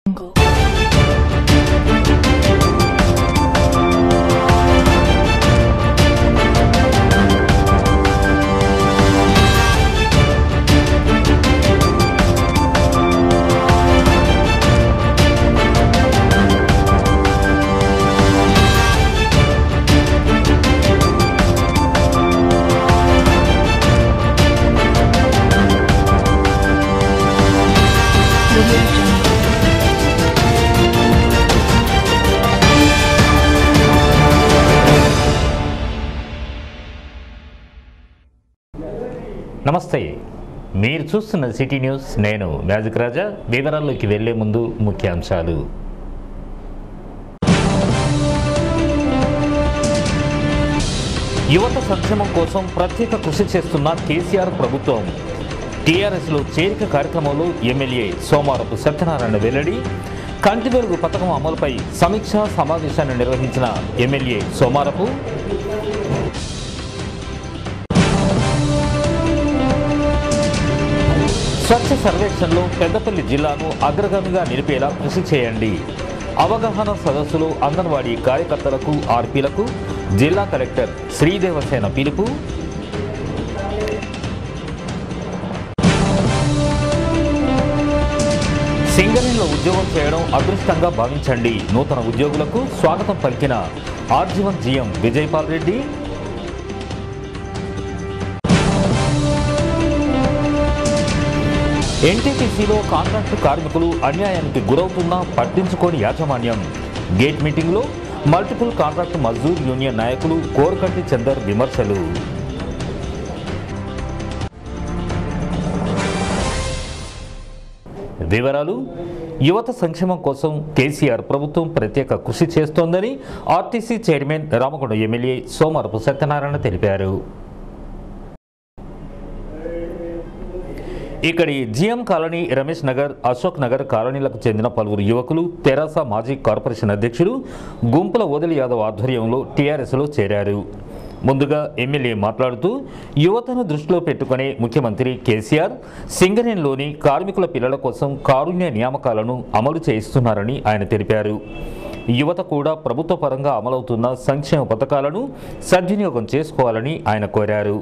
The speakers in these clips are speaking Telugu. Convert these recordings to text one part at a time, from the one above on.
నమస్తే మీరు చూస్తున్న సిటీ న్యూస్ నేను మ్యాజిక్ రాజా వివరాల్లోకి వెళ్లే ముందు ముఖ్యాంశాలు యువత సంక్షేమం కోసం ప్రత్యేక కృషి చేస్తున్న కేసీఆర్ ప్రభుత్వం టీఆర్ఎస్లో చేరిక కార్యక్రమంలో ఎమ్మెల్యే సోమవారపు సత్యనారాయణ వెల్లడి కంటి వెలుగు పథకం అమలుపై సమీక్షా సమావేశాన్ని నిర్వహించిన ఎమ్మెల్యే సోమారపు స్వచ్ఛ సర్వేక్షణలో పెద్దపల్లి జిల్లాను అగ్రగామిగా నిలిపేలా కృషి చేయండి అవగాహన సదస్సులో అంగన్వాడీ కార్యకర్తలకు ఆర్పీలకు జిల్లా కలెక్టర్ శ్రీదేవసేన పిలుపు సింగరేణిలో ఉద్యోగం చేయడం అదృష్టంగా భావించండి నూతన ఉద్యోగులకు స్వాగతం పలికిన ఆర్జీవన్ జీఎం విజయపాల్ రెడ్డి ఎన్టీపీసీలో కాంట్రాక్టు కార్మికులు అన్యాయానికి గురవుతున్నా పట్టించుకోని యాజమాన్యం గేట్ మీటింగ్లో మల్టిపుల్ కాంట్రాక్ట్ మజ్దూర్ యూనియన్ నాయకులు కోరకంటి చందర్ విమర్శలు వివరాలు యువత సంక్షేమం కోసం కేసీఆర్ ప్రభుత్వం ప్రత్యేక కృషి చేస్తోందని RTC chairman Ramagunda MLA Somarapu Satyanarayana తెలిపారు ఇక్కడి జిఎం కాలనీ రమేష్ నగర్ అశోక్ నగర్ కాలనీలకు చెందిన పలువురు యువకులు తెరాస మాజీ కార్పొరేషన్ అధ్యక్షుడు గుంపుల ఓదలి యాదవ్ ఆధ్వర్యంలో టీఆర్ఎస్లో చేరారు ముందుగా ఎమ్మెల్యే మాట్లాడుతూ యువతను దృష్టిలో పెట్టుకునే ముఖ్యమంత్రి కేసీఆర్ సింగరేణిలోని కార్మికుల పిల్లల కోసం కారుణ్య నియామకాలను అమలు చేయిస్తున్నారని ఆయన తెలిపారు యువత కూడా ప్రభుత్వ పరంగా అమలవుతున్న సంక్షేమ పథకాలను సద్వినియోగం చేసుకోవాలని ఆయన కోరారు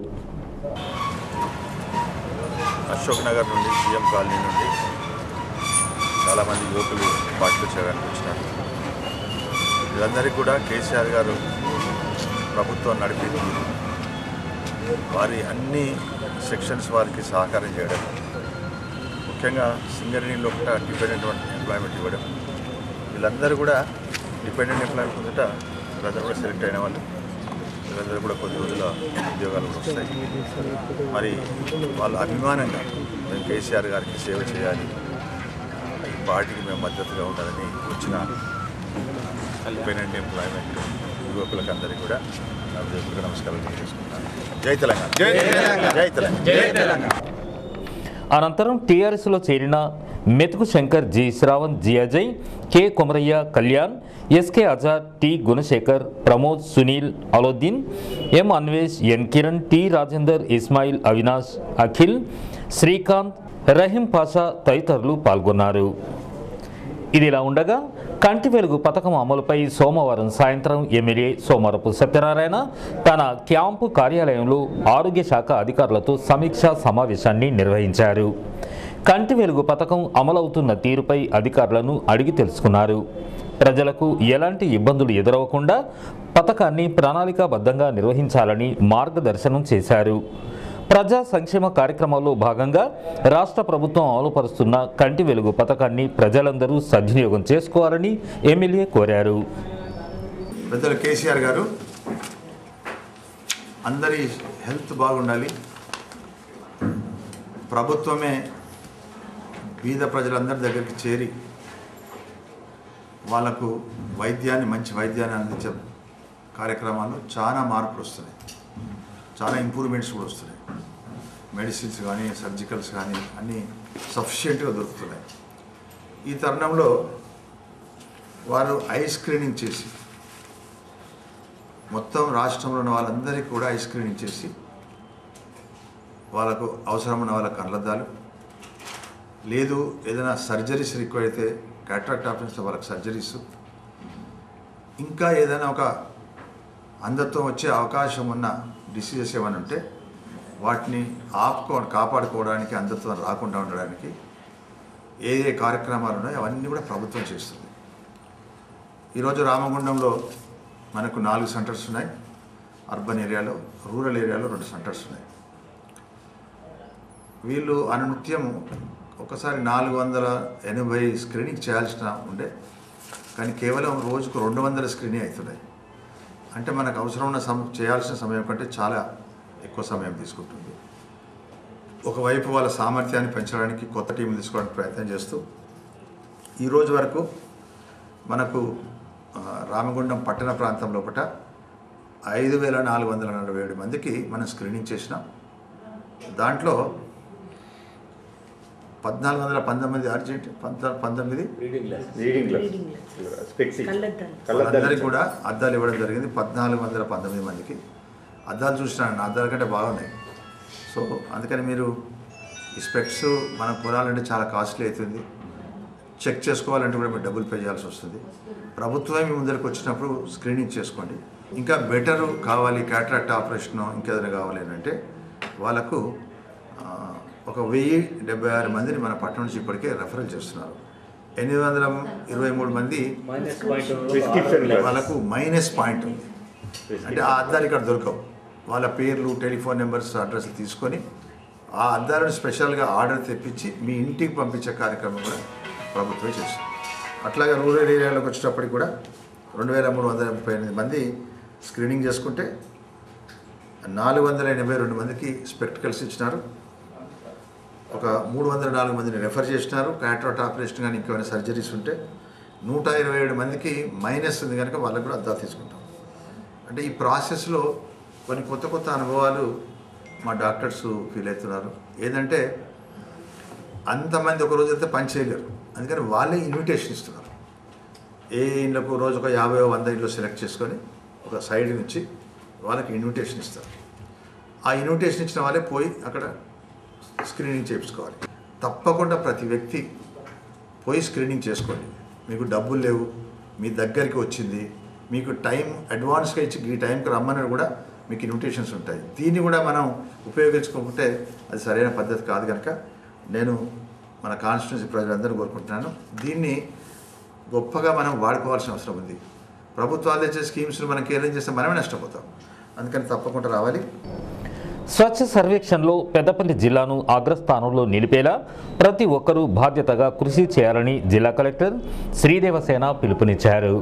అశోక్ నగర్ నుండి సీఎం కాలనీ నుండి చాలామంది యువకులు పార్టీలో చేయడానికి వచ్చినారు వీళ్ళందరికీ కూడా కేసీఆర్ గారు ప్రభుత్వం నడిపింది వారి అన్ని సెక్షన్స్ వారికి సహకారం చేయడం ముఖ్యంగా సింగరేణిలో కూడా డిపెండెంట్ ఎంప్లాయ్మెంట్ ఇవ్వడం వీళ్ళందరూ కూడా డిపెండెంట్ ఎంప్లాయ్మెంట్ ఉందట వీళ్ళందరూ కూడా సెలెక్ట్ అయిన వాళ్ళు వీళ్ళందరూ కూడా కొద్ది రోజుల ఉద్యోగాలు కూడా వస్తాయి మరి వాళ్ళ అభిమానంగా మేము కేసీఆర్ గారికి సేవ చేయాలి ఈ పార్టీకి మేము మద్దతుగా ఉండాలని వచ్చిన డిపెండెంట్ ఎంప్లాయ్మెంట్ యువకులకు అందరికీ కూడా నా హృదయపూర్వక నమస్కారాలు తెలియజేసుకుంటాను జై తెలంగాణ జై తెలంగాణ జై తెలంగాణ జై తెలంగాణ అనంతరం టీఆర్ఎస్లో చేరిన Methuku Shankar G Shravan G Ajay K Komaraiah Kalyan SK Azad T Gunasekhar Pramod Sunil Alauddin M Anvesh N Kiran T Rajender Ismail Avinash Akhil Srikanth Rahim Pasha తదితరులు పాల్గొన్నారు ఇదిలా ఉండగా కంటి వెలుగు పథకం అమలుపై సోమవారం సాయంత్రం ఎమ్మెల్యే సోమరపు సత్యనారాయణ తన క్యాంపు కార్యాలయంలో ఆరోగ్య శాఖ అధికారులతో సమీక్షా సమావేశాన్ని నిర్వహించారు కంటి వెలుగు పథకం అమలవుతున్న తీరుపై అధికారులను అడిగి తెలుసుకున్నారు ప్రజలకు ఎలాంటి ఇబ్బందులు ఎదురవకుండా పథకాన్ని ప్రణాళికాబద్ధంగా నిర్వహించాలని మార్గదర్శనం చేశారు ప్రజా సంక్షేమ కార్యక్రమాల్లో భాగంగా రాష్ట్ర ప్రభుత్వం అమలుపరుస్తున్న కంటి వెలుగు పథకాన్ని ప్రజలందరూ సద్వినియోగం చేసుకోవాలని ఎమ్మెల్యే కోరారు పెద్దలు కేసీఆర్ గారు అందరి హెల్త్ బాగుండాలి ప్రభుత్వమే బీద ప్రజలందరి దగ్గరికి చేరి వాళ్ళకు వైద్యాన్ని మంచి వైద్యాన్ని అందించే కార్యక్రమాల్లో చాలా మార్పులు వస్తున్నాయి చాలా ఇంప్రూవ్మెంట్స్ కూడా వస్తున్నాయి మెడిసిన్స్ కానీ సర్జికల్స్ కానీ అన్నీ సఫిషియెంట్గా దొరుకుతున్నాయి ఈ తరుణంలో వారు ఐ స్క్రీనింగ్ చేసి మొత్తం రాష్ట్రంలో ఉన్న వాళ్ళందరికీ కూడా ఐ స్క్రీనింగ్ చేసి వాళ్ళకు అవసరమైన వాళ్ళ కళ్ళద్దాలు లేదు ఏదైనా సర్జరీస్ రిక్వైర్ అయితే క్యాట్రాక్ట్ ఆపరేషన్స్లో వాళ్ళకి సర్జరీస్ ఇంకా ఏదైనా ఒక అంధత్వం వచ్చే అవకాశం ఉన్న డిసీజెస్ ఏమైనా ఉంటే వాటిని ఆపుకో కాపాడుకోవడానికి అంధత్వం రాకుండా ఉండడానికి ఏ ఏ కార్యక్రమాలు ఉన్నాయో అవన్నీ కూడా ప్రభుత్వం చేస్తుంది ఈరోజు రామగుండంలో మనకు నాలుగు సెంటర్స్ ఉన్నాయి అర్బన్ ఏరియాలో రూరల్ ఏరియాలో రెండు సెంటర్స్ ఉన్నాయి వీళ్ళు అనునిత్యం ఒకసారి నాలుగు వందల ఎనభై స్క్రీనింగ్ చేయాల్సిన ఉండే కానీ కేవలం రోజుకు రెండు వందల స్క్రీనింగ్ అవుతున్నాయి అంటే మనకు అవసరం ఉన్న సమ చేయాల్సిన సమయం కంటే చాలా ఎక్కువ సమయం తీసుకుంటుంది ఒకవైపు వాళ్ళ సామర్థ్యాన్ని పెంచడానికి కొత్త టీం తీసుకోవడానికి ప్రయత్నం చేస్తూ ఈ రోజు వరకు మనకు ఆ, రామగుండం పట్టణ ప్రాంతం లోపల ఐదు వేల నాలుగు వందల నలభై ఏడు మందికి మనం స్క్రీనింగ్ చేసినాం దాంట్లో పద్నాలుగు వందల పంతొమ్మిది అర్జెంట్ పంత పంతొమ్మిది రీడింగ్ గ్లాస్ రీడింగ్ గ్లాస్ స్పెక్సీ కళ్ళద్దాలు వాళ్ళందరికీ కూడా అద్దాలు ఇవ్వడం జరిగింది పద్నాలుగు వందల పంతొమ్మిది మందికి అద్దాలు చూసినాను అద్దాల కంటే బాగున్నాయి సో అందుకని మీరు ఈ స్పెక్స్ మనం కొనాలంటే చాలా కాస్ట్లీ అవుతుంది చెక్ చేసుకోవాలంటే కూడా మీరు డబ్బులు పే చేయాల్సి వస్తుంది ప్రభుత్వమే మీ ముందరికి వచ్చినప్పుడు స్క్రీనింగ్ చేసుకోండి ఇంకా బెటర్ కావాలి క్యాట్రాక్ట్ ఆపరేషన్ ఇంకేదైనా కావాలి అని అంటే వాళ్ళకు ఆ, ఒక వెయ్యి డెబ్బై ఆరు మందిని మన పట్టణం నుంచి ఇప్పటికే రెఫరల్ చేస్తున్నారు ఎనిమిది వందల ఇరవై మూడు మంది మైనస్ పాయింట్ ప్రిస్క్రిప్షన్ వాళ్ళకు మైనస్ పాయింట్ ఉంది అంటే ఆ అద్దాలు ఇక్కడ దొరకవు వాళ్ళ పేర్లు టెలిఫోన్ నెంబర్స్ అడ్రస్ తీసుకొని ఆ అద్దాలను స్పెషల్గా ఆర్డర్ తెప్పించి మీ ఇంటికి పంపించే కార్యక్రమం కూడా ప్రభుత్వమే చేస్తుంది అట్లాగే రూరల్ ఏరియాలోకి వచ్చేటప్పటికి కూడా రెండు వేల మూడు వందల ముప్పై ఎనిమిది మంది స్క్రీనింగ్ చేసుకుంటే నాలుగు వందల ఎనభై రెండు మందికి స్పెక్టికల్స్ ఇచ్చినారు ఒక మూడు వందల నాలుగు మందిని రెఫర్ చేసినారు క్యాట్రాట్ ఆపరేషన్ కానీ ఇంకేమైనా సర్జరీస్ ఉంటే నూట ఇరవై ఏడు మందికి మైనస్ ఉంది కనుక వాళ్ళకు కూడా అద్దాలు తీసుకుంటాం అంటే ఈ ప్రాసెస్లో కొన్ని కొత్త కొత్త అనుభవాలు మా డాక్టర్స్ ఫీల్ అవుతున్నారు ఏదంటే అంతమంది ఒక రోజు అయితే పని చేయలేరు అందుకని వాళ్ళే ఇన్విటేషన్ ఇస్తున్నారు ఏ ఇళ్ళకు రోజు ఒక యాభై వంద ఇళ్ళు సెలెక్ట్ చేసుకొని ఒక సైడ్ నుంచి వాళ్ళకి ఇన్విటేషన్ ఇస్తారు ఆ ఇన్విటేషన్ ఇచ్చిన వాళ్ళే పోయి అక్కడ స్క్రీనింగ్ చేయించుకోవాలి తప్పకుండా ప్రతి వ్యక్తి పోయి స్క్రీనింగ్ చేసుకోండి మీకు డబ్బులు లేవు మీ దగ్గరికి వచ్చింది మీకు టైం అడ్వాన్స్గా ఇచ్చి ఈ టైంకి రమ్మని కూడా మీకు ఇన్విటేషన్స్ ఉంటాయి దీన్ని కూడా మనం ఉపయోగించుకోకుంటే అది సరైన పద్ధతి కాదు కనుక నేను మన కాన్స్టిట్యున్సీ ప్రజలందరూ కోరుకుంటున్నాను దీన్ని గొప్పగా మనం వాడుకోవాల్సిన అవసరం ఉంది ప్రభుత్వాలు తెచ్చే స్కీమ్స్ని మనం కేరం చేస్తే మనమే నష్టపోతాం అందుకని తప్పకుండా రావాలి స్వచ్ఛ సర్వేక్షణలో పెద్దపల్లి జిల్లాను అగ్రస్థానంలో నిలిపేలా ప్రతి ఒక్కరూ బాధ్యతగా కృషి చేయాలని జిల్లా కలెక్టర్ శ్రీదేవసేన పిలుపునిచ్చారు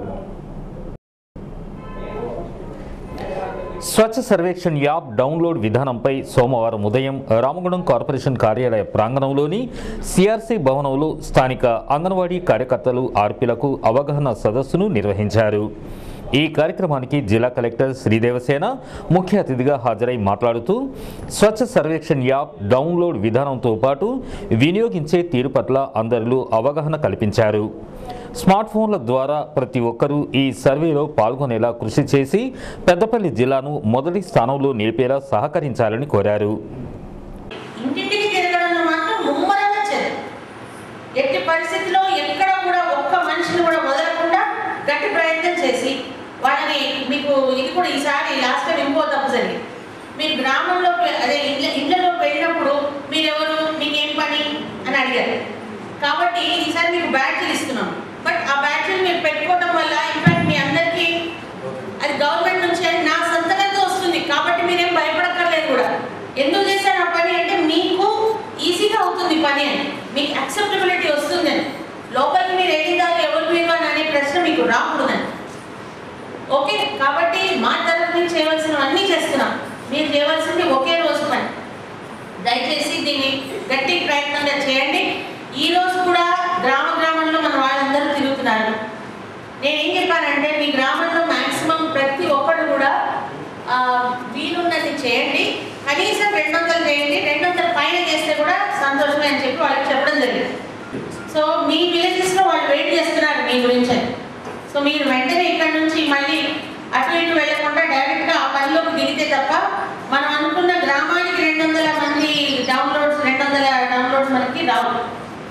స్వచ్ఛ సర్వేక్షణ్ యాప్ డౌన్లోడ్ విధానంపై సోమవారం ఉదయం రామగుండం కార్పొరేషన్ కార్యాలయ ప్రాంగణంలోని సిఆర్సీ భవనంలో స్థానిక అంగన్వాడీ కార్యకర్తలు ఆర్పీలకు అవగాహన సదస్సును నిర్వహించారు ఈ కార్యక్రమానికి జిల్లా కలెక్టర్ శ్రీదేవసేన ముఖ్య అతిథిగా హాజరై మాట్లాడుతూ స్వచ్ఛ సర్వేక్షణ్ యాప్ డౌన్లోడ్ విధానంతో పాటు వినియోగించే తీరు పట్ల అందరిలో అవగాహన కల్పించారు స్మార్ట్ ఫోన్ల ద్వారా ప్రతి ఒక్కరూ ఈ సర్వేలో పాల్గొనేలా కృషి చేసి పెద్దపల్లి జిల్లాను మొదటి స్థానంలో నిలిపేలా సహకరించాలని కోరారు ఇంటింటికి తిరగడంలో మాత్రం ముమ్మరంగా చదువు ఎట్టి పరిస్థితిలో ఎక్కడ కూడా ఒక్క మనిషిని కూడా వదలకుండా గట్టి ప్రయత్నం చేసి వాళ్ళని మీకు ఇది కూడా ఈసారి లాస్ట్ టైం ఇంకో తప్పు జరిగింది మీరు గ్రామంలో పె- అదే ఇళ్ళ ఇళ్ళలో వెళ్ళినప్పుడు మీరెవరు మీకేం పని అని అడిగారు కాబట్టి ఈసారి మీకు బ్యాటరీలు ఇస్తున్నాం బట్ ఆ బ్యాటరీలు మీరు పెట్టుకోవడం వల్ల ఇన్ఫాక్ట్ మీ అందరికీ అది గవర్నమెంట్ నుంచి అని నా సొంతకంతో వస్తుంది కాబట్టి మీరేం భయపడక్కర్లేదు కూడా ఎందుకు చేశారు ఆ పని అంటే మీకు ఈజీగా అవుతుంది పని అని మీకు అక్సెప్టబిలిటీ వస్తుంది అని లోపలికి మీరు ఎదిగారు ఎవరు మీరు అని అనే ప్రశ్న మీకు రాకూడదని ఓకే కాబట్టి మా తరఫు నుంచి చేయవలసినవన్నీ చేస్తున్నాం మీరు చేయవలసింది ఒకే రోజు పని దయచేసి దీన్ని గట్టి ప్రయత్నంగా చేయండి ఈ రోజు కూడా గ్రామ గ్రామంలో మన వాళ్ళందరూ తిరుగుతున్నారు నేను ఏం చెప్పానంటే మీ గ్రామంలో మాక్సిమం ప్రతి ఒక్కరు కూడా ఆ, వీలున్నది చేయండి కనీసం రెండు వందలు చేయండి రెండు వందల పైన చేస్తే కూడా సంతోషమే అని చెప్పి వాళ్ళకి చెప్పడం జరిగింది సో మీ విలేజెస్లో వాళ్ళు వెయిట్ చేస్తున్నారు మీ గురించి అని. సో మీరు వెంటనే ఇక్కడ నుంచి మళ్ళీ అటు ఇటు వెళ్లకుండా డైరెక్ట్గా ఆ పనిలోకి దిగితే తప్ప మనం అనుకున్న గ్రామానికి రెండు వందల మంది డౌన్లోడ్స్ రెండు వందల డౌన్లోడ్స్ మనకి రావు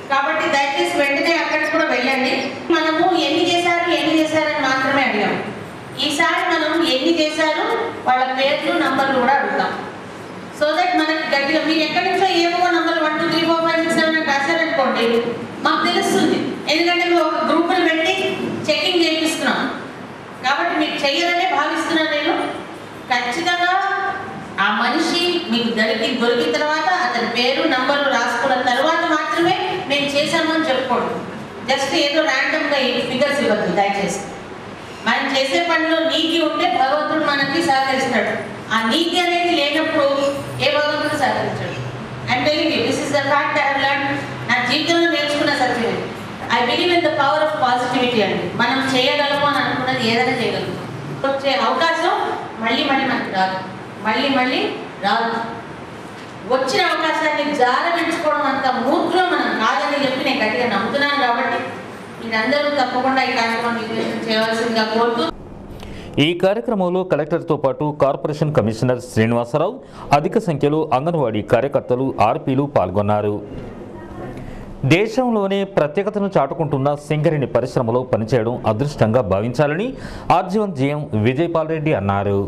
కాబట్టి దయచేసి వెంటనే అక్కడికి కూడా వెళ్ళండి మనము ఎన్ని చేశారు ఎన్ని చేశారని మాత్రమే అడిగాం ఈసారి మనం ఎన్ని చేశారు వాళ్ళ పేర్లు నంబర్లు కూడా అడుగుతాం సో దట్ మనకి గట్టిగా మీరు ఎక్కడి నుంచో ఏమో number one two three four five six seven అని రాశారనుకోండి మాకు తెలుస్తుంది ఎందుకంటే మేము ఒక గ్రూపులు పెట్టి చెకింగ్ చేపిస్తున్నాం కాబట్టి మీకు చెయ్యాలనే భావిస్తున్నాను నేను ఖచ్చితంగా ఆ మనిషి మీకు దొరికి దొరికిన తర్వాత అతని పేరు నంబర్లు రాసుకున్న తర్వాత మాత్రమే మేము చేశాము అని చెప్పుకోండి జస్ట్ ఏదో ర్యాండమ్గా ఈ ఫిగర్స్ ఇవ్వద్దు దయచేసి మనం చేసే పనిలో నీతి ఉంటే భగవంతుడు మనకి సహకరిస్తాడు ఆ నీతి అనేది లేనప్పుడు ఏ భగవంతుడు సహకరించాడు I'm telling you this is the fact I have learn నా జీవితంలో నేర్చుకున్న సత్యం ఇది I believe in the power of positivity అండి మనం చేయగలము అని అనుకున్నది ఏదైనా చేయగలుగుతాం వచ్చే అవకాశం మళ్ళీ మళ్ళీ మనకి రాదు మళ్ళీ మళ్ళీ రాదు వచ్చిన అవకాశాన్ని జారవించుకోవడం అంత మూర్ఖులు మనం కాదని చెప్పి నేను గట్టిగా నమ్ముతున్నాను కాబట్టి మీరందరూ తప్పకుండా ఈ కార్యక్రమం విజయవంతం చేయవలసిందిగా కోరుతూ ఈ కార్యక్రమంలో కలెక్టర్తో పాటు కార్పొరేషన్ కమిషనర్ శ్రీనివాసరావు అధిక సంఖ్యలో అంగన్వాడీ కార్యకర్తలు ఆర్పీలు పాల్గొన్నారు దేశంలోనే ప్రత్యేకతను చాటుకుంటున్న సింగరేణి పరిశ్రమలో పనిచేయడం అదృష్టంగా భావించాలని ఆర్జీవన్ జీఎం విజయపాల్ రెడ్డి అన్నారు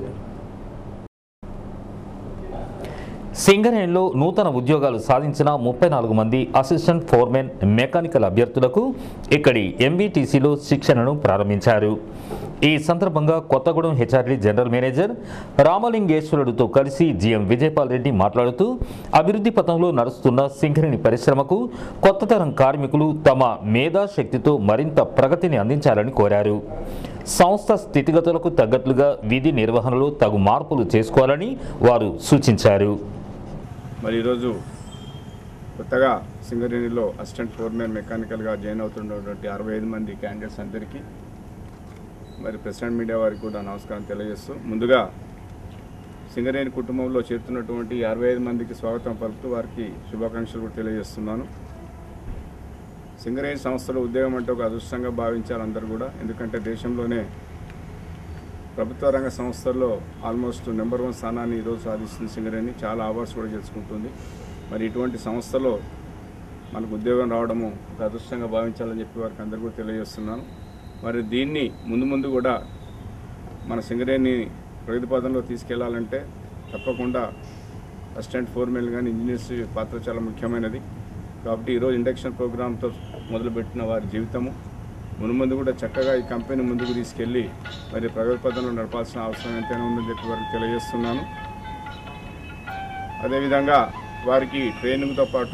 సింగరేణిలో నూతన ఉద్యోగాలు సాధించిన ముప్పై నాలుగు మంది అసిస్టెంట్ ఫోర్మెన్ మెకానికల్ అభ్యర్థులకు ఇక్కడి ఎంబీటీసీలో శిక్షణను ప్రారంభించారు ఈ సందర్భంగా కొత్తగూడెం హెచ్ఆర్డీ జనరల్ మేనేజర్ రామలింగేశ్వరుడితో కలిసి జీఎం విజయపాల్ రెడ్డి మాట్లాడుతూ అభివృద్ధి పథంలో నడుస్తున్న సింగరేణి పరిశ్రమకు కొత్త తరం కార్మికులు తమ మేధాశక్తితో మరింత ప్రగతిని అందించాలని కోరారు సంస్థ స్థితిగతులకు తగ్గట్లుగా విధి నిర్వహణలో తగు మార్పులు చేసుకోవాలని వారు సూచించారు మరి ఈరోజు కొత్తగా సింగరేణిలో అసిస్టెంట్ ఫోర్మెన్ మెకానికల్గా జాయిన్ అవుతున్నటువంటి అరవై ఐదు మంది క్యాండిడేట్స్ అందరికీ మరి ప్రెసిడెంట్ మీడియా వారికి కూడా నమస్కారం తెలియజేస్తూ ముందుగా సింగరేణి కుటుంబంలో చేరుతున్నటువంటి అరవై ఐదు మందికి స్వాగతం పలుకుతూ వారికి శుభాకాంక్షలు కూడా తెలియజేస్తున్నాను సింగరేణి సంస్థలో ఉద్యోగం అంటే ఒక అదృష్టంగా భావించారు అందరూ కూడా ఎందుకంటే దేశంలోనే ప్రభుత్వ రంగ సంస్థల్లో ఆల్మోస్ట్ నెంబర్ వన్ స్థానాన్ని ఈరోజు సాధిస్తుంది సింగరేణి చాలా అవార్డ్స్ కూడా గెలుచుకుంటుంది మరి ఇటువంటి సంస్థలో మనకు ఉద్యోగం రావడము ఒక అదృష్టంగా భావించాలని చెప్పి వారికి అందరికీ కూడా తెలియజేస్తున్నాను మరి దీన్ని ముందు ముందు కూడా మన సింగరేణి ప్రగతి పదంలో తీసుకెళ్లాలంటే తప్పకుండా అసిస్టెంట్ ఫోర్మెన్ కానీ ఇంజనీర్స్ పాత్ర చాలా ముఖ్యమైనది కాబట్టి ఈరోజు ఇండక్షన్ ప్రోగ్రామ్తో మొదలుపెట్టిన వారి జీవితము మునుముందు కూడా చక్కగా ఈ కంపెనీ ముందుకు తీసుకెళ్ళి మరి ప్రగతి పదంలో నడపాల్సిన అవసరం ఎంతైనా ఉందని చెప్పి వారికి తెలియజేస్తున్నాను అదేవిధంగా వారికి ట్రైనింగ్తో పాటు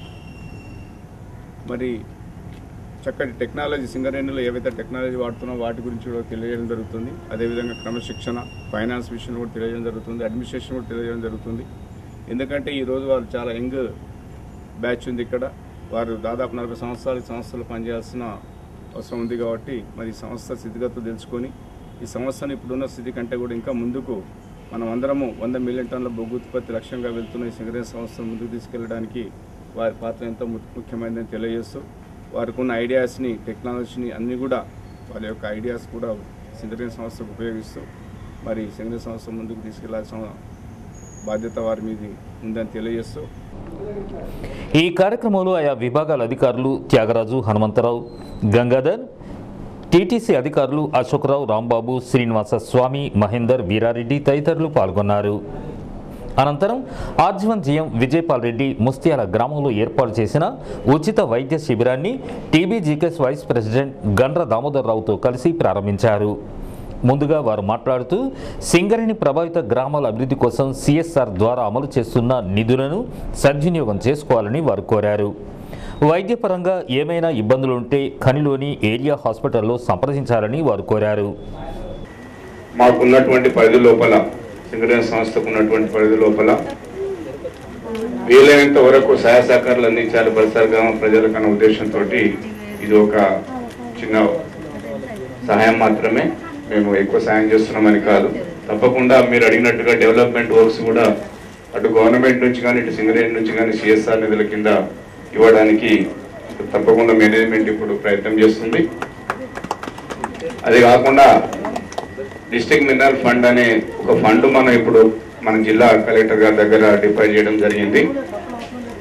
మరి చక్కటి టెక్నాలజీ సింగరేణిలో ఏవైతే టెక్నాలజీ వాడుతున్నామో వాటి గురించి కూడా తెలియజేయడం జరుగుతుంది అదేవిధంగా క్రమశిక్షణ ఫైనాన్స్ విషయంలో కూడా తెలియజేయడం జరుగుతుంది అడ్మినిస్ట్రేషన్ కూడా తెలియజేయడం జరుగుతుంది ఎందుకంటే ఈరోజు వారు చాలా యంగ్ బ్యాచ్ ఉంది ఇక్కడ వారు దాదాపు నలభై సంవత్సరాలు ఈ సంస్థలో పనిచేయాల్సిన అవసరం ఉంది కాబట్టి మరి ఈ సంస్థ స్థితిగతులు తెలుసుకొని ఈ సంస్థను ఇప్పుడున్న స్థితి కంటే కూడా ఇంకా ముందుకు మనం అందరము వంద మిలియన్ టన్నుల బొగ్గు ఉత్పత్తి లక్ష్యంగా వెళ్తున్న ఈ సింగరేణి సంస్థను ముందుకు తీసుకెళ్ళడానికి వారి పాత్ర ఎంతో ము- ముఖ్యమైనదని తెలియజేస్తూ వారికి ఉన్న ఐడియాస్ని టెక్నాలజీని అన్నీ కూడా వాళ్ళ యొక్క ఐడియాస్ కూడా సింగరేణి సంస్థకు ఉపయోగిస్తూ మరి సింగరేణి సంస్థ ముందుకు తీసుకెళ్లాల్సిన బాధ్యత వారి మీద ఉందని తెలియజేస్తూ ఈ కార్యక్రమంలో ఆయా విభాగాల అధికారులు త్యాగరాజు హనుమంతరావు గంగాధర్ టీటీసీ అధికారులు అశోకరావు రాంబాబు శ్రీనివాస స్వామి మహేందర్ వీరారెడ్డి తదితరులు పాల్గొన్నారు అనంతరం ఆర్జీవన్ జీఎం విజయపాల్ రెడ్డి ముస్తియాల గ్రామంలో ఏర్పాటు చేసిన ఉచిత వైద్య శిబిరాన్ని టీబీజీకేఎస్ వైస్ ప్రెసిడెంట్ గండ్ర దామోదర్రావుతో కలిసి ప్రారంభించారు ముందుగా వారు మాట్లాడుతూ సింగరేణి ప్రభావిత గ్రామాల అభివృద్ధి కోసం సిఎస్ఆర్ ద్వారా అమలు చేస్తున్న నిధులను సద్వినియోగం చేసుకోవాలని వారు కోరారు వైద్యపరంగా ఏమైనా ఇబ్బందులుంటే ఖనిలోని ఏరియా హాస్పిటల్లో సంప్రదించాలని వారు కోరారు మాకున్నటువంటి పరిధి లోపల సింగరేణి సంస్థకు ఉన్నటువంటి పరిధి లోపల వీలైనంత వరకు సహాయ సహకారాలు అందించాలి పరిసర గ్రామ ప్రజలకు అన్న ఉద్దేశంతో ఇది ఒక చిన్న సహాయం మాత్రమే మేము ఎక్కువ సాయం చేస్తున్నామని కాదు తప్పకుండా మీరు అడిగినట్టుగా డెవలప్మెంట్ వర్క్స్ కూడా అటు గవర్నమెంట్ నుంచి కానీ ఇటు సింగరేణి నుంచి కానీ సిఎస్ఆర్ నిధుల కింద ఇవ్వడానికి తప్పకుండా మేనేజ్మెంట్ ఇప్పుడు ప్రయత్నం చేస్తుంది అది కాకుండా డిస్ట్రిక్ట్ మినరల్ ఫండ్ అనే ఒక ఫండ్ మనం ఇప్పుడు మన జిల్లా కలెక్టర్ గారి దగ్గర డిపాజిట్ చేయడం జరిగింది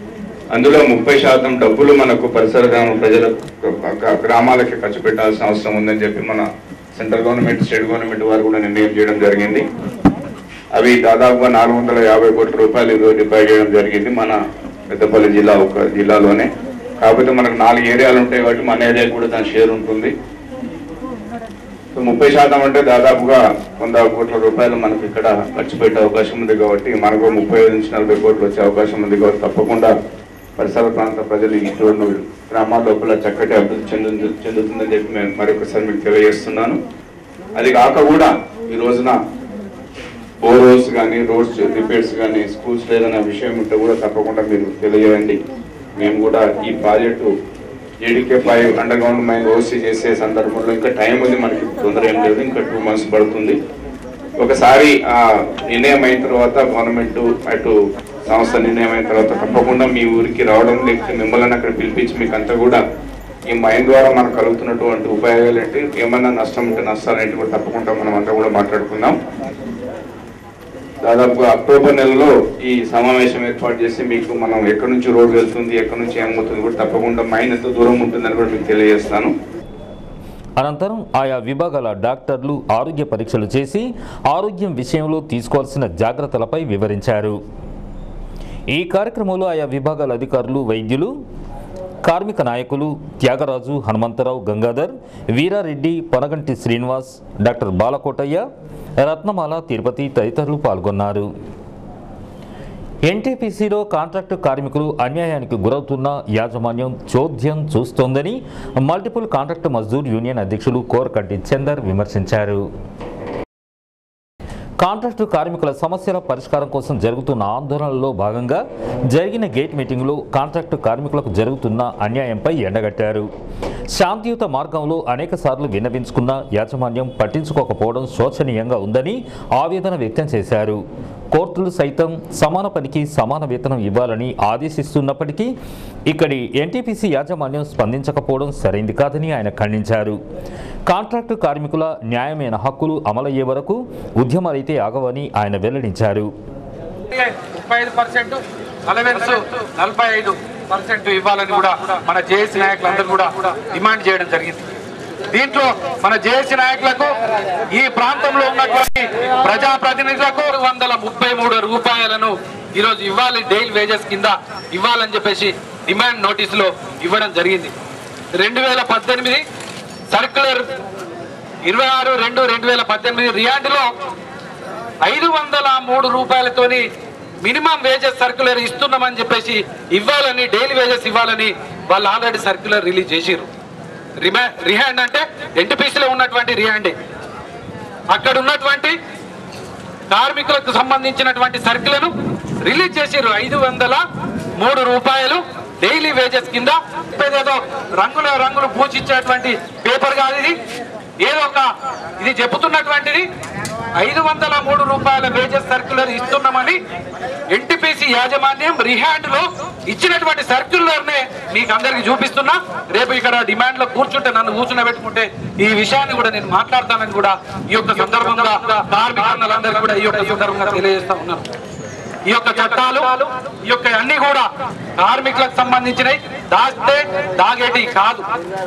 అందులో ముప్పై శాతం డబ్బులు మనకు పరిసర గ్రామ ప్రజల గ్రా- గ్రామాలకి ఖర్చు పెట్టాల్సిన అవసరం ఉందని చెప్పి మన సెంట్రల్ గవర్నమెంట్ స్టేట్ గవర్నమెంట్ వారు కూడా నిర్ణయం చేయడం జరిగింది అవి దాదాపుగా నాలుగు వందల యాభై కోట్ల రూపాయలు ఈరోజు డిపాజిట్ చేయడం జరిగింది మన పెద్దపల్లి జిల్లా ఒక జిల్లాలోనే కాకపోతే మనకు నాలుగు ఏరియాలు ఉంటాయి కాబట్టి మన ఏరియా కూడా దాని షేర్ ఉంటుంది సో ముప్పై శాతం అంటే దాదాపుగా వంద కోట్ల రూపాయలు మనకు ఇక్కడ ఖర్చు పెట్టే అవకాశం ఉంది కాబట్టి మనకు ముప్పై ఐదు నుంచి నలభై కోట్లు వచ్చే అవకాశం ఉంది కాబట్టి తప్పకుండా పరిసర ప్రాంత ప్రజలు ఈ రెండు గ్రామాల లోపల చక్కటి అభివృద్ధి చెందు చెందుతుందని చెప్పి నేను మరొకసారి మీకు తెలియజేస్తున్నాను అది కాక కూడా ఈ రోజున బోరోస్ కానీ రోడ్స్ రిపేర్స్ కానీ స్కూల్స్ ఏదైనా విషయం ఉంటే కూడా తప్పకుండా మీరు తెలియజేయండి మేము కూడా ఈ project ADK five underground mine OC చేసే సందర్భంలో ఇంకా టైం ఉంది మనకి తొందర ఏం లేదు ఇంకా టూ మంత్స్ పడుతుంది ఒకసారి ఆ నిర్ణయం అయిన తర్వాత గవర్నమెంట్ అటు సంస్థ నిర్ణయం అయిన తర్వాత తప్పకుండా మీ ఊరికి రావడం లేకపోతే మిమ్మల్ని అక్కడ పిలిపించి మీకు అంతా కూడా ఈ మైన్ ద్వారా మనకు కలుగుతున్నటువంటి ఉపయోగాలు ఏంటి ఏమన్నా నష్టం ఉంటే నష్టాలు ఏంటి కూడా తప్పకుండా మనం అంతా కూడా మాట్లాడుకుందాం దాదాపుగా అక్టోబర్ నెలలో ఈ సమావేశం ఏర్పాటు చేసి మీకు మనం ఎక్కడి నుంచి రోడ్డు వెళ్తుంది ఎక్కడి నుంచి ఏమవుతుంది కూడా తప్పకుండా మైన్ ఎంత దూరం ఉంటుందని కూడా మీకు తెలియజేస్తాను అనంతరం ఆయా విభాగాల డాక్టర్లు ఆరోగ్య పరీక్షలు చేసి ఆరోగ్యం విషయంలో తీసుకోవాల్సిన జాగ్రత్తలపై వివరించారు ఈ కార్యక్రమంలో ఆయా విభాగాల అధికారులు వైద్యులు కార్మిక నాయకులు త్యాగరాజు హనుమంతరావు గంగాధర్ వీరారెడ్డి పనగంటి శ్రీనివాస్ డాక్టర్ బాలకోటయ్య రత్నమాల తిరుపతి తదితరులు పాల్గొన్నారు ఎన్టీపీసీలో కాంట్రాక్టు కార్మికులు అన్యాయానికి గురవుతున్న యాజమాన్యం చోద్యం చూస్తోందని మల్టిపుల్ కాంట్రాక్టు మజ్దూర్ యూనియన్ అధ్యక్షులు కోరకంటి చందర్ విమర్శించారు కాంట్రాక్టు కార్మికుల సమస్యల పరిష్కారం కోసం జరుగుతున్న ఆందోళనలో భాగంగా జరిగిన గేట్ మీటింగ్లో కాంట్రాక్టు కార్మికులకు జరుగుతున్న అన్యాయంపై ఎండగట్టారు శాంతియుత మార్గంలో అనేక సార్లు విన్నవించుకున్న యాజమాన్యం పట్టించుకోకపోవడం శోచనీయంగా ఉందని ఆవేదన వ్యక్తం చేశారు కోర్టులు సైతం సమాన పనికి సమాన వేతనం ఇవ్వాలని ఆదేశిస్తున్నప్పటికీ ఇక్కడి ఎన్టీపీసీ యాజమాన్యం స్పందించకపోవడం సరైంది కాదని ఆయన ఖండించారు కాంట్రాక్టు కార్మికుల న్యాయమైన హక్కులు అమలయ్యే వరకు ఉద్యమాలైతే ఆగవని ఆయన వెల్లడించారు ముప్పై ఐదు పర్సెంట్ అలవెన్స్ నలభై ఐదు పర్సెంట్ ఇవ్వాలని కూడా మన జేఏసీ నాయకులందరూ కూడా డిమాండ్ చేయడం జరిగింది దీంట్లో మన జేఏసీ నాయకులకు ఈ ప్రాంతంలో ఉన్నటువంటి ప్రజాప్రతినిధులకు వందల ముప్పై మూడు రూపాయలను ఈరోజు ఇవ్వాలి డైలీ వేజెస్ కింద ఇవ్వాలని చెప్పేసి డిమాండ్ నోటీసులో ఇవ్వడం జరిగింది రెండు వేల పద్దెనిమిది సర్క్యులర్ ఇరవై ఆరు రెండు రెండు వేల పద్దెనిమిది రియాండ్లో ఐదు వందల మూడు రూపాయలతోని మినిమం వేజెస్ సర్క్యులర్ ఇస్తున్నామని చెప్పేసి ఇవ్వాలని డైలీ వేజెస్ ఇవ్వాలని వాళ్ళు ఆల్రెడీ సర్క్యులర్ రిలీజ్ చేసిర్రు రిమా రిహాండ్ అంటే ఎన్టీపీసీలో ఉన్నటువంటి రిహాండే అక్కడ ఉన్నటువంటి కార్మికులకు సంబంధించినటువంటి సర్కిల్ను రిలీజ్ చేసిర్రు ఐదు వందల మూడు రూపాయలు డైలీ వేజెస్ కింద ఏదో రంగుల రంగులు పూచిచ్చేటువంటి పేపర్ కాదు ఇది ఏదో ఒక ఇది చెబుతున్నటువంటిది ఐదు వందల మూడు రూపాయల వేజెస్ సర్క్యులర్ ఇస్తున్నామని ఎన్టీపీసీ యాజమాన్యం రిహాండ్ లో ఇచ్చినటువంటి సర్క్యులర్ నే మీకు అందరికి చూపిస్తున్నా రేపు ఇక్కడ డిమాండ్ లో కూర్చుంటే నన్ను కూర్చుని పెట్టుకుంటే ఈ విషయాన్ని కూడా నేను మాట్లాడతానని కూడా ఈ యొక్క సందర్భంగా కార్మికులందరూ కూడా ఈ యొక్క సందర్భంగా తెలియజేస్తా ఉన్నాను ఈ యొక్క చట్టాలు ఈ యొక్క అన్ని కూడా కార్మికులకు సంబంధించినవి దాస్తే దాగేటి కాదు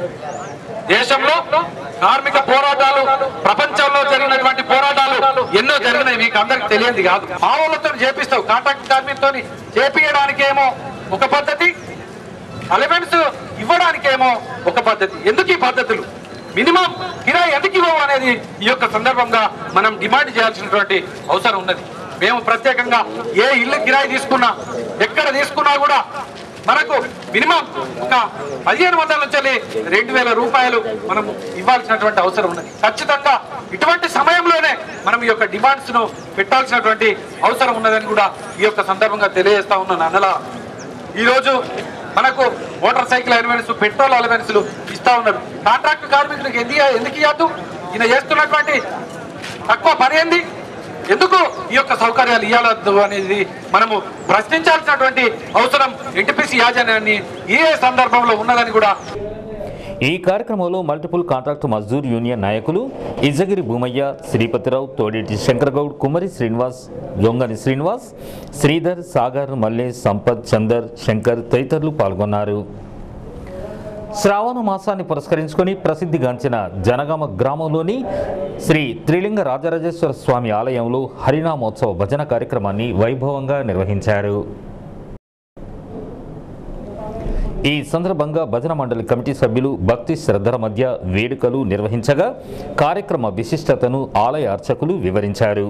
దేశంలో కార్మిక పోరాటాలు ప్రపంచంలో జరిగినటువంటి పోరాటాలు ఎన్నో జరిగినాయి మీకు అందరికి తెలియంది కాదు మామూలతో చేపిస్తావు కాంట్రాక్ట్ కార్మికులతో చేపియడానికేమో ఒక పద్ధతి అలవెన్స్ ఇవ్వడానికేమో ఒక పద్ధతి ఎందుకు ఈ పద్ధతులు మినిమం కిరాయి ఎందుకు ఇవ్వవు అనేది ఈ యొక్క సందర్భంగా మనం డిమాండ్ చేయాల్సినటువంటి అవసరం ఉన్నది మేము ప్రత్యేకంగా ఏ ఇల్లు కిరాయి తీసుకున్నా ఎక్కడ తీసుకున్నా కూడా మనకు మినిమం ఒక పదిహేను వందల నుంచి రెండు వేల రూపాయలు మనం ఇవ్వాల్సినటువంటి అవసరం ఉన్నది ఖచ్చితంగా ఇటువంటి సమయంలోనే మనం ఈ యొక్క డిమాండ్స్ ను పెట్టాల్సినటువంటి అవసరం ఉన్నదని కూడా ఈ యొక్క సందర్భంగా తెలియజేస్తా ఉన్నాను అన్నలా ఈ రోజు మనకు motor cycle allowance petrol allowance ఇస్తా ఉన్నారు కాంట్రాక్ట్ కార్మికులకు ఎందుకు ఎందుకు ఇవ్వద్దు ఈయన చేస్తున్నటువంటి తక్కువ పని ఏంది ఎందుకు ఈ యొక్క సౌకర్యాలు ఇవ్వలేదు అనేది మనము ప్రశ్నించాల్సినటువంటి అవసరం ఎన్టీపీసీ యాజమాన్యాన్ని ఏ సందర్భంలో ఉన్నదని కూడా ఈ కార్యక్రమంలో మల్టిపుల్ కాంట్రాక్ట్ మజ్దూర్ యూనియన్ నాయకులు ఇజగిరి భూమయ్య శ్రీపతిరావు తోడేటి శంకరగౌడ్ కుమరి శ్రీనివాస్ జొంగని శ్రీనివాస్ శ్రీధర్ సాగర్ మల్లేష్ సంపత్ చందర్ శంకర్ తదితరులు పాల్గొన్నారు శ్రావణ మాసాన్ని పురస్కరించుకొని ప్రసిద్ధిగాంచిన జనగామ గ్రామంలోని శ్రీ త్రిలింగ రాజరాజేశ్వర స్వామి ఆలయంలో హరినామోత్సవ భజన కార్యక్రమాన్ని వైభవంగా నిర్వహించారు ఈ సందర్భంగా భజన మండలి కమిటీ సభ్యులు భక్తి శ్రద్ధల మధ్య వేడుకలు నిర్వహించగా కార్యక్రమ విశిష్టతను ఆలయ అర్చకులు వివరించారు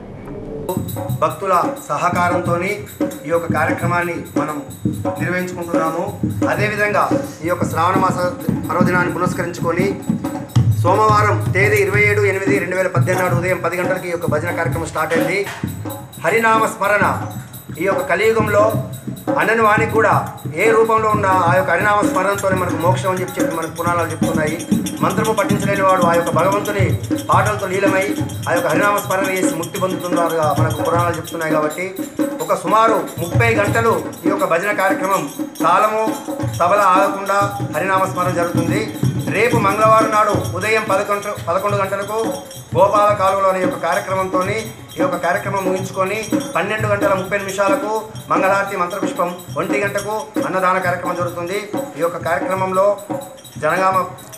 భక్తుల సహకారంతో ఈ యొక్క కార్యక్రమాన్ని మనం నిర్వహించుకుంటున్నాము అదేవిధంగా ఈ యొక్క శ్రావణ మాస పర్వదినాన్ని పురస్కరించుకొని సోమవారం తేదీ ఇరవై ఏడు ఎనిమిది రెండు వేల పద్దెనిమిది నాడు ఉదయం పది గంటలకి ఈ యొక్క భజన కార్యక్రమం స్టార్ట్ అయింది హరినామ స్మరణ ఈ యొక్క కలియుగంలో అన్నని వానికి కూడా ఏ రూపంలో ఉన్న ఆ యొక్క హరినామ స్మరణతోనే మనకు మోక్షం అని చెప్పి చెప్పి మనకు పురాణాలు చెప్తున్నాయి మంత్రము పఠించలేని వాడు ఆ యొక్క భగవంతుని పాటలతో లీలమై ఆ యొక్క హరినామ స్మరణ చేసి ముక్తి పొందుతున్నారుగా మనకు పురాణాలు చెప్తున్నాయి కాబట్టి ఒక సుమారు ముప్పై గంటలు ఈ యొక్క భజన కార్యక్రమం తాళము తబల ఆగకుండా హరినామ స్మరణ జరుగుతుంది రేపు మంగళవారం నాడు ఉదయం పదకొండు పదకొండు గంటలకు గోపాల కాలువలో అనే యొక్క కార్యక్రమంతో ఈ యొక్క కార్యక్రమం ముగించుకొని పన్నెండు గంటల ముప్పై నిమిషాలకు మంగళారతి మంత్రపుష్పం ఒంటి గంటకు అన్నదాన కార్యక్రమం జరుగుతుంది ఈ యొక్క కార్యక్రమంలో జనగామ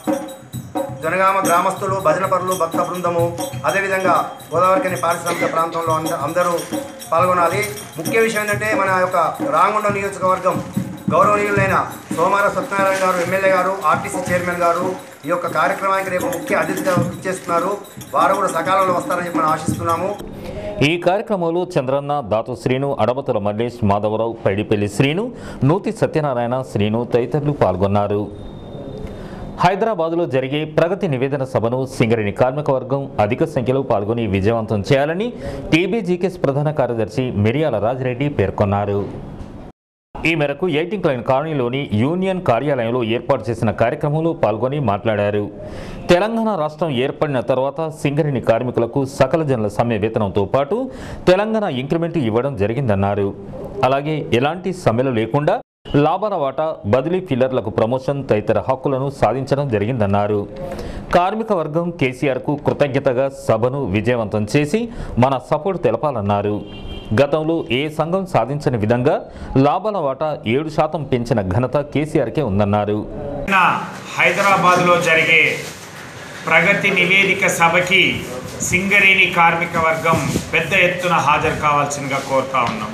జనగామ గ్రామస్తులు భజన పరులు భక్త బృందము అదేవిధంగా గోదావరికని పారిశ్రామిక ప్రాంతంలో అంద- అందరూ పాల్గొనాలి ముఖ్య విషయం ఏంటంటే మన యొక్క రాంగుండం నియోజకవర్గం గౌరవనీయులైన సోమార సత్యనారాయణ గారు ఎమ్మెల్యే గారు ఆర్టీసీ చైర్మన్ గారు ఈ యొక్క కార్యక్రమానికి రేపు ముఖ్య అతిథిగా ఇచ్చేస్తున్నారు వారు కూడా సకాలంలో వస్తారని చెప్పి మనం ఆశిస్తున్నాము ఈ కార్యక్రమంలో చంద్రన్న దాతు శ్రీను అడబతుల మల్లేష్ మాధవరావు పైడిపల్లి శ్రీను నూతి సత్యనారాయణ శ్రీను తదితరులు పాల్గొన్నారు హైదరాబాదులో జరిగే ప్రగతి నివేదన సభను సింగరేణి కార్మిక వర్గం అధిక సంఖ్యలో పాల్గొని విజయవంతం చేయాలని టీబీజీకేఎస్ ప్రధాన కార్యదర్శి మిరియాల రాజిరెడ్డి పేర్కొన్నారు ఈ మేరకు ఎయిటింగ్ లైన్ కాలనీలోని యూనియన్ కార్యాలయంలో ఏర్పాటు చేసిన కార్యక్రమంలో పాల్గొని మాట్లాడారు తెలంగాణ రాష్ట్రం ఏర్పడిన తర్వాత సింగరేణి కార్మికులకు సకల జనుల సమ్మె వేతనంతో పాటు తెలంగాణ ఇంక్రిమెంట్ ఇవ్వడం జరిగిందన్నారు అలాగే ఎలాంటి సమ్మెలు లేకుండా లాభాల వాటా బదిలీ ఫిల్లర్లకు ప్రమోషన్ తదితర హక్కులను సాధించడం జరిగిందన్నారు కార్మిక వర్గం కేసీఆర్కు కృతజ్ఞతగా సభను విజయవంతం చేసి మన సపోర్ట్ తెలపాలన్నారు గతంలో ఏ సంఘం సాధించని విధంగా లాభాల వాటా ఏడు శాతం పెంచిన ఘనత కేసీఆర్కే ఉందన్నారు నిన్న హైదరాబాద్లో జరిగే ప్రగతి నివేదిక సభకి సింగరేణి కార్మిక వర్గం పెద్ద ఎత్తున హాజరు కావాల్సిందిగా కోరుతా ఉన్నాం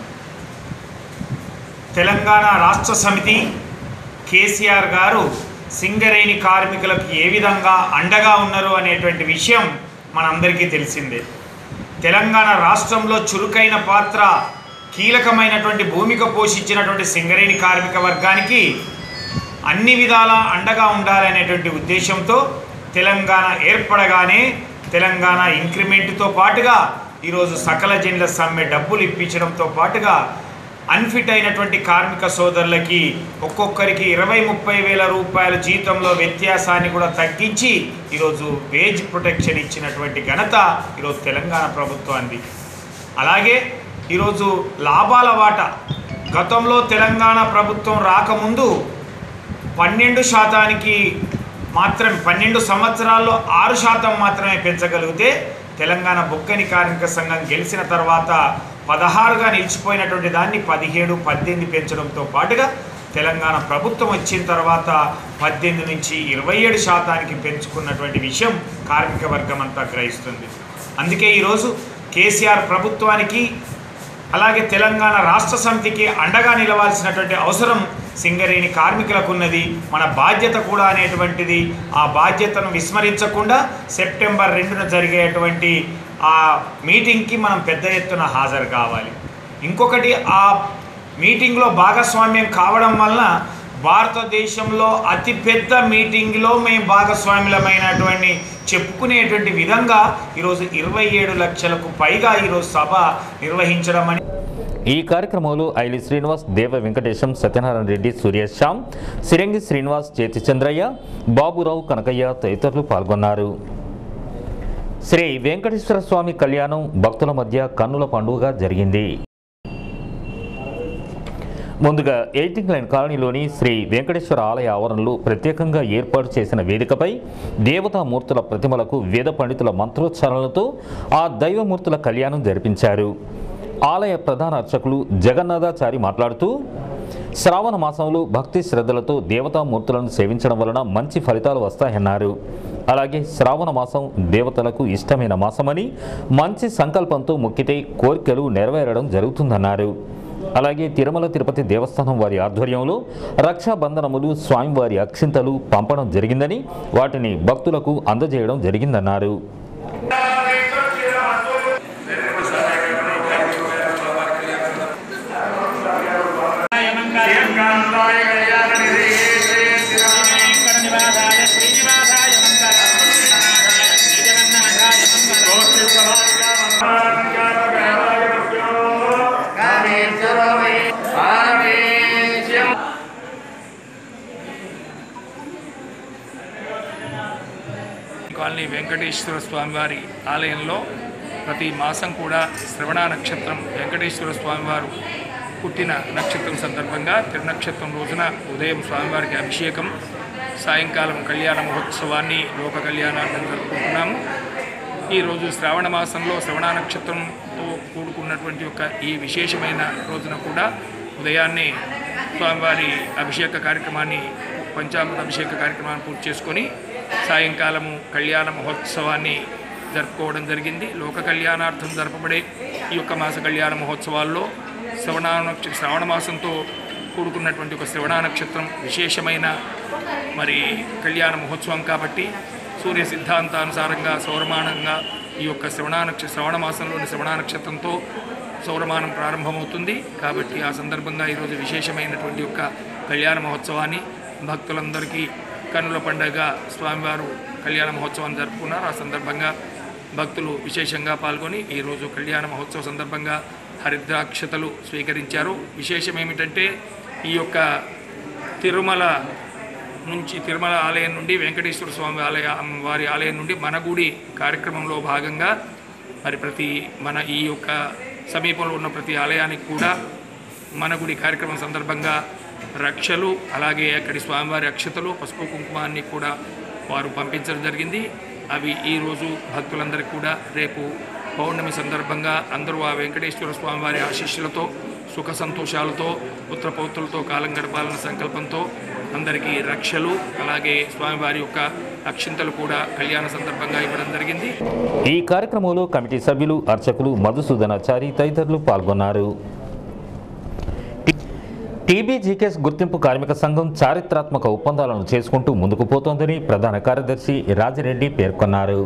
తెలంగాణ రాష్ట్ర సమితి కేసీఆర్ గారు సింగరేణి కార్మికులకు ఏ విధంగా అండగా ఉన్నారు అనేటువంటి విషయం మనందరికీ తెలిసిందే తెలంగాణ రాష్ట్రంలో చురుకైన పాత్ర కీలకమైనటువంటి భూమిక పోషించినటువంటి సింగరేణి కార్మిక వర్గానికి అన్ని విధాల అండగా ఉండాలనేటువంటి ఉద్దేశంతో తెలంగాణ ఏర్పడగానే తెలంగాణ ఇంక్రిమెంట్తో పాటుగా ఈరోజు సకల జనుల సమ్మె డబ్బులు ఇప్పించడంతో పాటుగా అన్ఫిట్ అయినటువంటి కార్మిక సోదరులకి ఒక్కొక్కరికి ఇరవై ముప్పై వేల రూపాయల జీతంలో వ్యత్యాసాన్ని కూడా తగ్గించి ఈరోజు వేజ్ ప్రొటెక్షన్ ఇచ్చినటువంటి ఘనత ఈరోజు తెలంగాణ ప్రభుత్వానికి అలాగే ఈరోజు లాభాల వాటా గతంలో తెలంగాణ ప్రభుత్వం రాకముందు పన్నెండు శాతానికి మాత్రం పన్నెండు సంవత్సరాల్లో ఆరు శాతం మాత్రమే పెంచగలిగితే తెలంగాణ బొక్కని కార్మిక సంఘం గెలిచిన తర్వాత పదహారుగా నిలిచిపోయినటువంటి దాన్ని పదిహేడు పద్దెనిమిది పెంచడంతో పాటుగా తెలంగాణ ప్రభుత్వం వచ్చిన తర్వాత పద్దెనిమిది నుంచి ఇరవై ఏడు శాతానికి పెంచుకున్నటువంటి విషయం కార్మిక వర్గం అంతా గ్రహిస్తుంది అందుకే ఈరోజు కేసీఆర్ ప్రభుత్వానికి అలాగే తెలంగాణ రాష్ట్ర సమితికి అండగా నిలవాల్సినటువంటి అవసరం సింగరేణి కార్మికులకు ఉన్నది మన బాధ్యత కూడా అనేటువంటిది ఆ బాధ్యతను విస్మరించకుండా సెప్టెంబర్ రెండున జరిగేటువంటి ఆ మీటింగ్కి మనం పెద్ద ఎత్తున హాజరు కావాలి ఇంకొకటి ఆ మీటింగ్లో భాగస్వామ్యం కావడం వలన భారతదేశంలో అతిపెద్ద మీటింగ్లో మేము భాగస్వాములమైనటువంటి చెప్పుకునేటువంటి విధంగా ఈరోజు ఇరవై ఏడు లక్షలకు పైగా ఈరోజు సభ నిర్వహించడం అని ఈ కార్యక్రమంలో ఐలి శ్రీనివాస్ దేవ వెంకటేశం సత్యనారాయణ రెడ్డి సూర్యశ్యామ్ సిరంగి శ్రీనివాస్ చేతి చంద్రయ్య బాబురావు కనకయ్య తదితరులు పాల్గొన్నారు శ్రీ వెంకటేశ్వర స్వామి కళ్యాణం భక్తుల మధ్య కన్నుల పండుగగా జరిగింది ముందుగా ఎయిటింగ్ లైన్ కాలనీలోని శ్రీ వెంకటేశ్వర ఆలయ ఆవరణలో ప్రత్యేకంగా ఏర్పాటు చేసిన వేదికపై దేవతామూర్తుల ప్రతిమలకు వేద పండితుల మంత్రోచ్చారణలతో ఆ దైవమూర్తుల కళ్యాణం జరిపించారు ఆలయ ప్రధాన అర్చకులు జగన్నాథాచారి మాట్లాడుతూ శ్రావణ మాసంలో భక్తి శ్రద్ధలతో దేవతామూర్తులను సేవించడం వలన మంచి ఫలితాలు వస్తాయన్నారు అలాగే శ్రావణ మాసం దేవతలకు ఇష్టమైన మాసమని మంచి సంకల్పంతో మొక్కితే కోరికలు నెరవేరడం జరుగుతుందన్నారు అలాగే తిరుమల తిరుపతి దేవస్థానం వారి ఆధ్వర్యంలో రక్షాబంధనములు స్వామివారి అక్షింతలు పంపడం జరిగిందని వాటిని భక్తులకు అందజేయడం జరిగిందన్నారు కాలనీ వెంకటేశ్వర స్వామివారి ఆలయంలో ప్రతి మాసం కూడా శ్రవణ నక్షత్రం వెంకటేశ్వర స్వామివారు పుట్టిన నక్షత్రం సందర్భంగా తిరునక్షత్రం రోజున ఉదయం స్వామివారికి అభిషేకం సాయంకాలం కళ్యాణ మహోత్సవాన్ని లోక కళ్యాణాన్ని జరుపుకుంటున్నాము ఈరోజు శ్రావణ మాసంలో శ్రవణ నక్షత్రంతో కూడుకున్నటువంటి యొక్క ఈ విశేషమైన రోజున కూడా ఉదయాన్నే స్వామివారి అభిషేక కార్యక్రమాన్ని పంచామృత అభిషేక కార్యక్రమాన్ని పూర్తి చేసుకొని సాయంకాలము కళ్యాణ మహోత్సవాన్ని జరుపుకోవడం జరిగింది లోక కళ్యాణార్థం జరపబడే ఈ యొక్క మాస కళ్యాణ మహోత్సవాల్లో శ్రవణ నక్ష శ్రావణ మాసంతో కూడుకున్నటువంటి ఒక శ్రవణ నక్షత్రం విశేషమైన మరి కళ్యాణ మహోత్సవం కాబట్టి సూర్య సిద్ధాంతానుసారంగా సౌరమానంగా ఈ యొక్క శ్రవణ నక్ష శ్రవణ మాసంలోని శ్రవణ నక్షత్రంతో సౌరమానం ప్రారంభమవుతుంది కాబట్టి ఆ సందర్భంగా ఈరోజు విశేషమైనటువంటి యొక్క కళ్యాణ మహోత్సవాన్ని భక్తులందరికీ కన్నుల పండగ స్వామివారు కళ్యాణ మహోత్సవాన్ని జరుపుకున్నారు ఆ సందర్భంగా భక్తులు విశేషంగా పాల్గొని ఈరోజు కళ్యాణ మహోత్సవ సందర్భంగా హరిద్రాక్షతలు స్వీకరించారు విశేషం ఏమిటంటే ఈ యొక్క తిరుమల నుంచి తిరుమల ఆలయం నుండి వెంకటేశ్వర స్వామి ఆలయ వారి ఆలయం నుండి మన గుడి కార్యక్రమంలో భాగంగా మరి ప్రతి మన ఈ యొక్క సమీపంలో ఉన్న ప్రతి ఆలయానికి కూడా మన గుడి కార్యక్రమం సందర్భంగా రక్షలు అలాగే అక్కడి స్వామివారి అక్షతలు పసుపు కుంకుమాన్ని కూడా వారు పంపించడం జరిగింది అవి ఈరోజు భక్తులందరికీ కూడా రేపు పౌర్ణమి సందర్భంగా అందరూ ఆ వెంకటేశ్వర స్వామివారి ఆశీస్సులతో సుఖ సంతోషాలతో పుత్రపౌత్రులతో కాలం గడపాలన్న సంకల్పంతో అందరికీ రక్షలు అలాగే స్వామివారి యొక్క అక్షింతలు కూడా కళ్యాణ సందర్భంగా ఇవ్వడం జరిగింది ఈ కార్యక్రమంలో కమిటీ సభ్యులు అర్చకులు మధుసూదనాచారి తదితరులు పాల్గొన్నారు టీబీజీకేఎస్ గుర్తింపు కార్మిక సంఘం చారిత్రాత్మక ఒప్పందాలను చేసుకుంటూ ముందుకు పోతోందని ప్రధాన కార్యదర్శి రాజిరెడ్డి పేర్కొన్నారు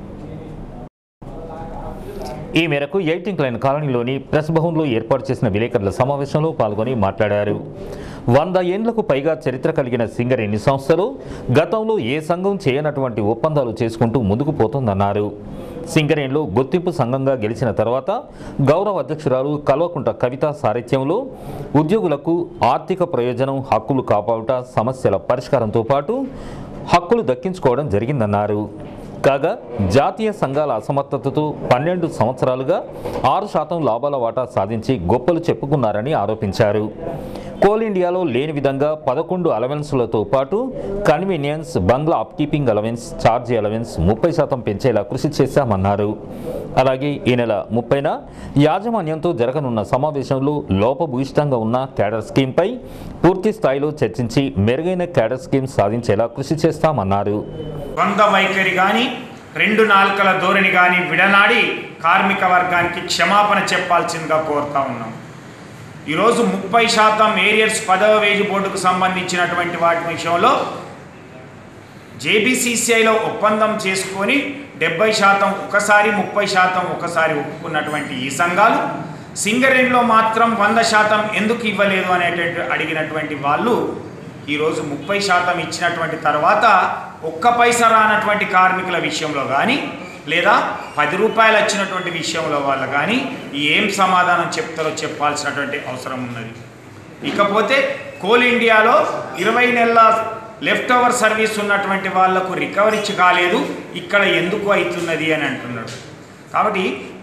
ఈ మేరకు ఎయిటింగ్ లైన్ కాలనీలోని ప్రెస్ భవన్లో ఏర్పాటు చేసిన విలేకరుల సమావేశంలో పాల్గొని మాట్లాడారు వంద ఏండ్లకు పైగా చరిత్ర కలిగిన సింగరేణి సంస్థలో గతంలో ఏ సంఘం చేయనటువంటి ఒప్పందాలు చేసుకుంటూ ముందుకు పోతోందన్నారు సింగరేణిలో గుర్తింపు సంఘంగా గెలిచిన తర్వాత గౌరవ అధ్యక్షురాలు కల్వకుంట కవిత సారథ్యంలో ఉద్యోగులకు ఆర్థిక ప్రయోజనం హక్కులు కాపాడుట సమస్యల పరిష్కారంతో పాటు హక్కులు దక్కించుకోవడం జరిగిందన్నారు కాగా జాతీయ సంఘాల అసమర్థతతో పన్నెండు సంవత్సరాలుగా ఆరు శాతం లాభాల వాటా సాధించి గొప్పలు చెప్పుకున్నారని ఆరోపించారు కోల్ ఇండియాలో లేని విధంగా పదకొండు అలవెన్సులతో పాటు కన్వీనియన్స్ బంగ్లా అప్కీపింగ్ అలవెన్స్ ఛార్జీ అలవెన్స్ ముప్పై శాతం పెంచేలా కృషి చేశామన్నారు అలాగే ఈ నెల ముప్పైన యాజమాన్యంతో జరగనున్న సమావేశంలో లోపభూయిష్టంగా ఉన్న క్యాడర్ స్కీమ్పై పూర్తి స్థాయిలో చర్చించి మెరుగైన క్యాడర్ స్కీమ్ సాధించేలా కృషి చేస్తామన్నారు ద్వంద్వ వైఖరి కానీ రెండు నాలుకల ధోరణి కానీ విడనాడి కార్మిక వర్గానికి క్షమాపణ చెప్పాల్సిందిగా కోరుతా ఉన్నాం ఈరోజు ముప్పై శాతం ఏరియర్స్ పదవ వేజీ బోర్డుకు సంబంధించినటువంటి వాటి విషయంలో జేబీసీసీఐలో ఒప్పందం చేసుకొని డెబ్బై శాతం ఒకసారి ముప్పై శాతం ఒకసారి ఒప్పుకున్నటువంటి ఈ సంఘాలు సింగరేణిలో మాత్రం వంద శాతం ఎందుకు ఇవ్వలేదు అనేటువంటి అడిగినటువంటి వాళ్ళు ఈరోజు ముప్పై శాతం ఇచ్చినటువంటి తర్వాత ఒక్క పైసా రానటువంటి కార్మికుల విషయంలో కానీ లేదా పది రూపాయలు వచ్చినటువంటి విషయంలో వాళ్ళు కానీ ఏం సమాధానం చెప్తారో చెప్పాల్సినటువంటి అవసరం ఉన్నది ఇకపోతే కోల్ ఇండియాలో ఇరవై నెలల లెఫ్ట్ ఓవర్ సర్వీస్ ఉన్నటువంటి వాళ్లకు రికవరీ కాలేదు ఇక్కడ ఎందుకు అవుతున్నది అని అంటున్నాడు కాబట్టి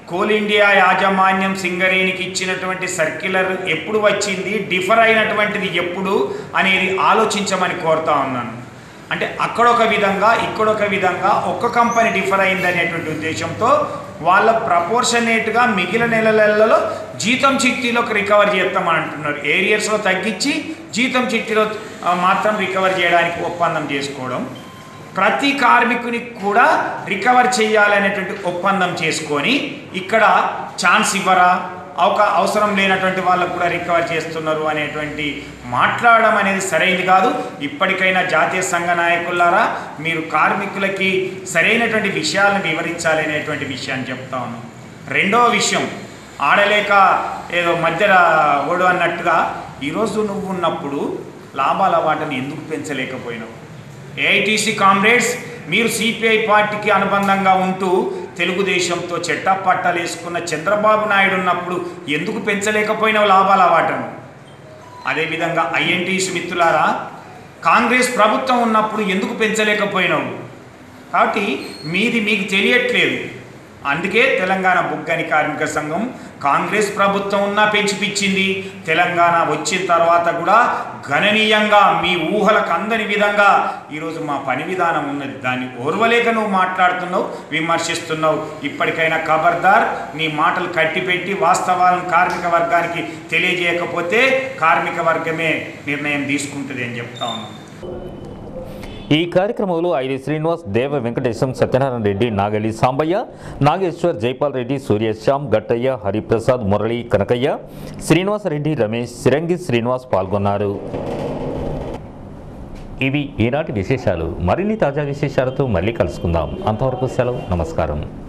కోల్ ఇండియా యాజమాన్యం సింగరేణికి ఇచ్చినటువంటి సర్క్యులర్ ఎప్పుడు వచ్చింది డిఫర్ అయినటువంటిది ఎప్పుడు అనేది ఆలోచించమని కోరుతా ఉన్నాను అంటే అక్కడొక విధంగా ఇక్కడొక విధంగా ఒక్క కంపెనీ డిఫర్ అయింది అనేటువంటి ఉద్దేశంతో వాళ్ళ ప్రపోర్షనేట్గా మిగిలిన నెలలలో జీతం చిట్టీలోకి రికవర్ చేస్తామని అంటున్నారు ఏరియర్స్లో తగ్గించి జీతం చిట్టీలో ఆ, మాత్రం రికవర్ చేయడానికి ఒప్పందం చేసుకోవడం ప్రతి కార్మికునికి కూడా రికవర్ చేయాలనేటువంటి ఒప్పందం చేసుకొని ఇక్కడ ఛాన్స్ ఇవ్వరా అవకా అవసరం లేనటువంటి వాళ్ళకు కూడా రికవర్ చేస్తున్నారు అనేటువంటి మాట్లాడడం అనేది సరైనది కాదు ఇప్పటికైనా జాతీయ సంఘ నాయకులారా మీరు కార్మికులకి సరైనటువంటి విషయాలను వివరించాలి అనేటువంటి విషయాన్ని చెప్తా ఉన్నాం రెండవ విషయం ఆడలేక ఏదో మధ్యలో ఓడు అన్నట్టుగా ఈరోజు నువ్వు ఉన్నప్పుడు లాభాల వాటను ఎందుకు పెంచలేకపోయినావు ఏఐటీసీ కామ్రేడ్స్ మీరు సిపిఐ పార్టీకి అనుబంధంగా ఉంటూ తెలుగుదేశంతో చెట్టపట్టాలు వేసుకున్న చంద్రబాబు నాయుడు ఉన్నప్పుడు ఎందుకు పెంచలేకపోయినావు లాభాల వాటను అదేవిధంగా ఐఎన్టీసీ మిత్రులారా కాంగ్రెస్ ప్రభుత్వం ఉన్నప్పుడు ఎందుకు పెంచలేకపోయినావు కాబట్టి మీది మీకు తెలియట్లేదు అందుకే తెలంగాణ బుగ్గని కార్మిక సంఘం కాంగ్రెస్ ప్రభుత్వం ఉన్నా పెంచిపిచ్చింది తెలంగాణ వచ్చిన తర్వాత కూడా గణనీయంగా మీ ఊహలకు అందని విధంగా ఈరోజు మా పని విధానం ఉన్నది దాన్ని ఓర్వలేక నువ్వు మాట్లాడుతున్నావు విమర్శిస్తున్నావు ఇప్పటికైనా ఖబర్దార్ నీ మాటలు కట్టిపెట్టి వాస్తవాలను కార్మిక వర్గానికి తెలియజేయకపోతే కార్మిక వర్గమే నిర్ణయం తీసుకుంటుంది అని చెప్తా ఉన్నాను ఈ కార్యక్రమంలో ఐడి శ్రీనివాస్ దేవ వెంకటేశం సత్యనారాయణ రెడ్డి నాగలి సాంబయ్య నాగేశ్వర్ జైపాల్ రెడ్డి సూర్యశ్యామ్ గట్టయ్య హరిప్రసాద్ మురళి కనకయ్య శ్రీనివాసరెడ్డి రమేష్ సిరంగి శ్రీనివాస్ పాల్గొన్నారు ఇవి ఈనాటి విశేషాలు మరిన్ని తాజా విశేషాలతో మళ్ళీ కలుసుకుందాం అంతవరకు సెలవు నమస్కారం